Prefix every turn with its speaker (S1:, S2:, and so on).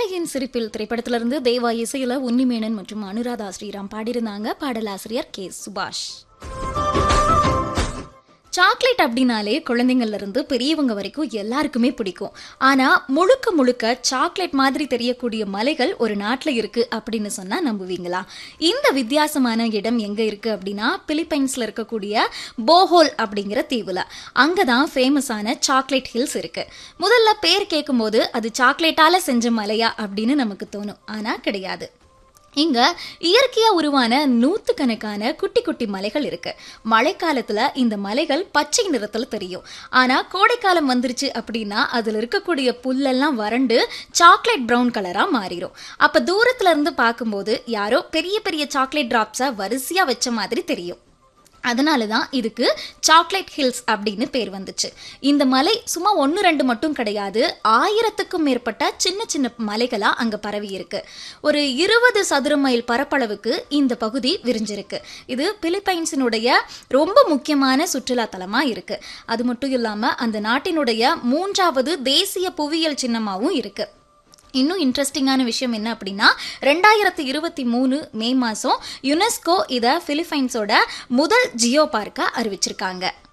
S1: ஏழையின் சிரிப்பில் திரைப்படத்திலிருந்து தேவா இசையில உன்னிமேனன் மற்றும் அனுராதா ஸ்ரீராம் பாடியிருந்தாங்க பாடலாசிரியர் கே சுபாஷ் சாக்லேட் அப்படின்னாலே குழந்தைங்கள்ல இருந்து பெரியவங்க வரைக்கும் எல்லாருக்குமே பிடிக்கும் ஆனா முழுக்க முழுக்க சாக்லேட் மாதிரி தெரியக்கூடிய மலைகள் ஒரு நாட்டுல இருக்கு அப்படின்னு சொன்னா நம்புவீங்களா இந்த வித்தியாசமான இடம் எங்க இருக்கு அப்படின்னா பிலிப்பைன்ஸ்ல இருக்கக்கூடிய போஹோல் அப்படிங்கிற தீவுல அங்கதான் ஃபேமஸான சாக்லேட் ஹில்ஸ் இருக்கு முதல்ல பேர் கேட்கும்போது அது சாக்லேட்டால செஞ்ச மலையா அப்படின்னு நமக்கு தோணும் ஆனா கிடையாது இங்க இயற்கையா உருவான நூத்துக்கணக்கான குட்டி குட்டி மலைகள் இருக்கு மழைக்காலத்துல இந்த மலைகள் பச்சை நிறத்துல தெரியும் ஆனா கோடைக்காலம் வந்துருச்சு அப்படின்னா அதுல இருக்கக்கூடிய புல்லெல்லாம் வறண்டு சாக்லேட் பிரவுன் கலரா மாறிடும் அப்ப தூரத்துல இருந்து பார்க்கும்போது யாரோ பெரிய பெரிய சாக்லேட் டிராப்ஸை வரிசையா வச்ச மாதிரி தெரியும் அதனால தான் இதுக்கு சாக்லேட் ஹில்ஸ் அப்படின்னு பேர் வந்துச்சு இந்த மலை சும்மா ஒன்று ரெண்டு மட்டும் கிடையாது ஆயிரத்துக்கும் மேற்பட்ட சின்ன சின்ன மலைகளாக அங்கே பரவி இருக்கு ஒரு இருபது சதுர மைல் பரப்பளவுக்கு இந்த பகுதி விரிஞ்சிருக்கு இது பிலிப்பைன்ஸினுடைய ரொம்ப முக்கியமான சுற்றுலா தலமாக இருக்கு அது மட்டும் இல்லாமல் அந்த நாட்டினுடைய மூன்றாவது தேசிய புவியியல் சின்னமாகவும் இருக்கு இன்னும் இன்ட்ரெஸ்டிங்கான விஷயம் என்ன அப்படின்னா ரெண்டாயிரத்தி இருபத்தி மூணு மே மாதம் யுனெஸ்கோ இதை பிலிப்பைன்ஸோட முதல் ஜியோ பார்க்காக அறிவிச்சிருக்காங்க